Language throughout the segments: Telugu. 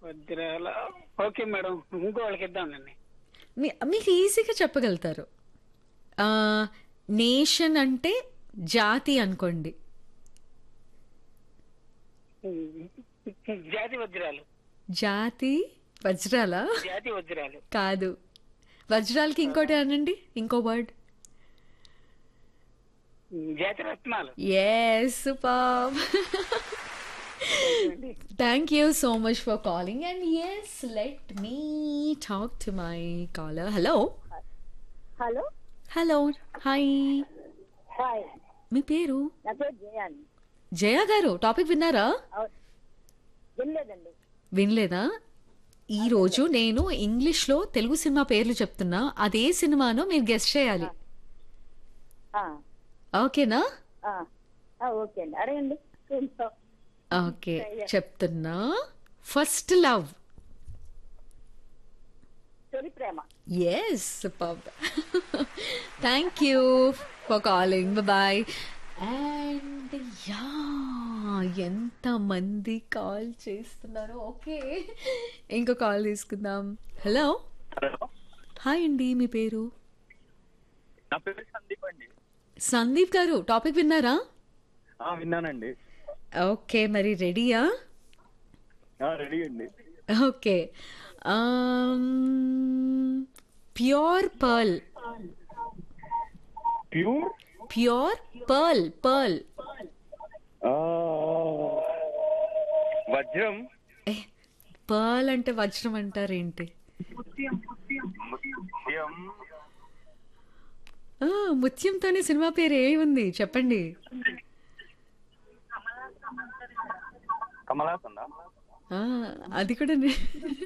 వజ్రాల ఓకే మేడం ఇంకో వాళ్ళకి ఇద్దాంలేండి మీ మీకు ఈజీగా చెప్పగలుగుతారు ఆ, నేషన్ అంటే జాతి అనుకోండి జాతి వజ్రాలు జాతి వజ్రాల జాతి వజ్రాలు కాదు వజ్రాలకి ఇంకోటి అనండి ఇంకో వర్డ్ జాతి రత్నాలు yes super thank you so much for calling and yes let me talk to my caller hello hello hello hi hi మీ పేరు నా పేరు జయాన్ జయ గారు టాపిక్ విన్నారా అవు- వినలేదండి వినలేదా ఈ రోజు నేను ఇంగ్లీష్లో తెలుగు సినిమా పేర్లు చెప్తున్నా అదే సినిమానో మీరు గెస్ట్ చేయాలి ఆ, ఓకేనా ఆ, ఆ, ఓకే అండి అడగండి ఏంటో. ఓకే చెప్తున్నా ఫస్ట్ లవ్ తొలి ప్రేమ yes super thank you for calling bye and ya ఎంత మంది కాల్ చేస్తున్నారో ఓకే ఇంకో కాల్ తీసుకుందాం హలో హలో హాయ్ అండి మీ పేరు నా పేరు సందీప్ అండి సందీప్ గారు టాపిక్ విన్నారా ఆ, విన్నానండి ఓకే మరి రెడీయా ఆ, రెడీ అండి okay pure pearl pure pure pearl pearl ఆ, వజ్రం ఏ పర్ల్ అంటే వజ్రం అంటారేంటి ముత్యం ఆ, ముత్యంతోనే సినిమా పేరు ఏముంది చెప్పండి కమలాసందా ఆ, అది కూడా నే-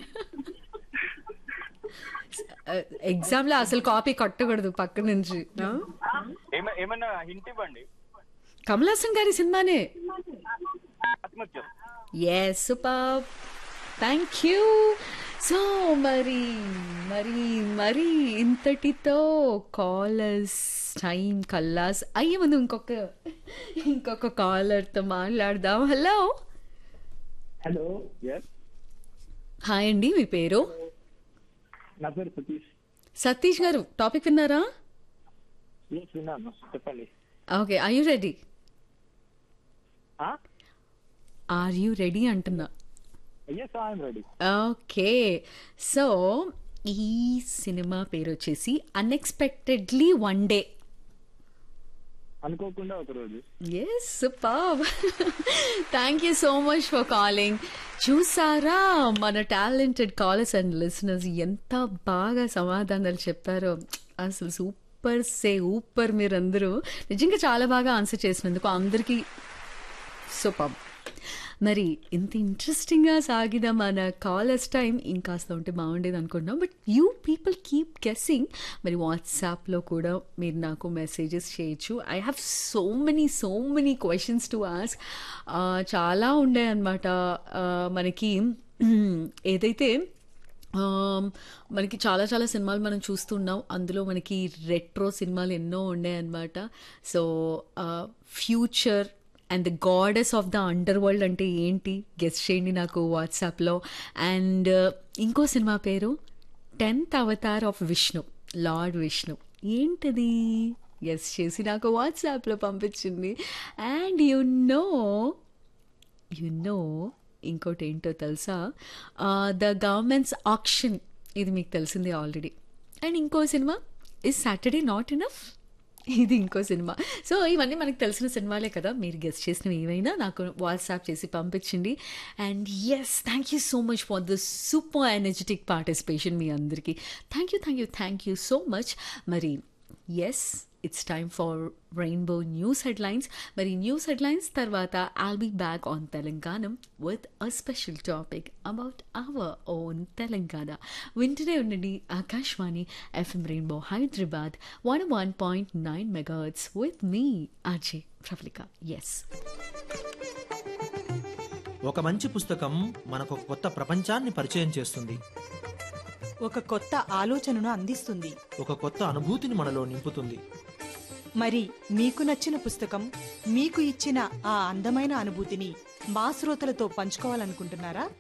ఎగ్జామ్ లో అసలు కాపీ కొట్టకూడదు పక్క నుంచి ఆ? ఏమ- ఏమన్నా హింట్ ఇవ్వండి కమల్ హాసన్ గారి సినిమానే ఆత్మహత్యం yes super thank you so మరి మరి మరి ఇంతటితో కాలర్స్ టైం కల్లాస్ అయ్యే ముందు ఇంకొక ఇంకొక కాలర్తో మాట్లాడదాం హలో హలో ఎస్ హాయ్ అండి మీ పేరు నా పేరు సతీష్ సతీష్ గారు టాపిక్ విన్నారా ఎస్ విన్నాను చెప్పండి ఓకే ఐ యూ రెడీ ఆ? ఆర్ యూ రెడీ అంటున్నా yes I'm ready okay so ఈ సినిమా పేరు వచ్చేసి అన్ఎక్స్పెక్టెడ్లీ వన్ డే అనుకోకుండా ఒక రోజు yes super thank you so much for calling చూసారా మన టాలెంటెడ్ కాలర్స్ అండ్ లిసనర్స్ ఎంత బాగా సమాధానాలు చెప్పారో అసలు సూపర్ సే ఊపర్ మీరందరూ నిజంగా చాలా బాగా ఆన్సర్ చేసినందుకు అందరికీ సూపర్ మరి ఇంత ఇంట్రెస్టింగ్గా సాగిన మన కాలర్స్ టైం ఇంకాస్త ఉంటే బాగుండేది అనుకుంటున్నాం but you people keep guessing మరి వాట్సాప్లో కూడా మీరు నాకు మెసేజెస్ చేయొచ్చు I have so many so many questions to ask చాలా ఉండే అనమాట మనకి ఏదైతే ఆమ్, మనకి చాలా చాలా సినిమాలు మనం చూస్తున్నాం అందులో మనకి రెట్రో సినిమాలు ఎన్నో ఉన్నాయన్నమాట so future and the goddess of the underworld అంటే ఏంటి గెస్ట్ చేయండి నాకు వాట్సాప్లో అండ్ ఇంకో సినిమా పేరు tenth avatar of Vishnu lord Vishnu ఏంటిది గెస్ట్ చేసి నాకు వాట్సాప్లో పంపించింది and you know you know ఇంకోటి ఏంటో తెలుసా ద గవర్నమెంట్స్ ఆక్షన్ ఇది మీకు తెలిసిందే ఆల్రెడీ అండ్ ఇంకో సినిమా ఇస్ సాటర్డే నాట్ ఇనఫ్ ఇది ఇంకో సినిమా సో ఇవన్నీ మనకు తెలిసిన సినిమాలే కదా మీరు గెస్ట్ చేసినవి ఏవైనా నాకు వాట్సాప్ చేసి పంపించండి and yes thank you so much for the super energetic participation మీ అందరికీ thank you thank you thank you so much మరి yes it's time for rainbow news headlines మరి న్యూస్ హెడ్లైన్స్ తర్వాత I'll be back on Telangana with a special topic about our own Telangana వింటనే ఉండండి Akashvani FM rainbow Hyderabad one one point nine megahertz with మీ ఆర్జే ప్రఫలిక ఎస్ ఒక మంచి పుస్తకం మనకు ఒక కొత్త ప్రపంచాన్ని పరిచయం చేస్తుంది ఒక కొత్త ఆలోచనను అందిస్తుంది ఒక కొత్త అనుభూతిని మనలో నింపుతుంది మరి మీకు నచ్చిన పుస్తకం మీకు ఇచ్చిన ఆ అందమైన అనుభూతిని మా శ్రోతలతో పంచుకోవాలనుకుంటున్నారా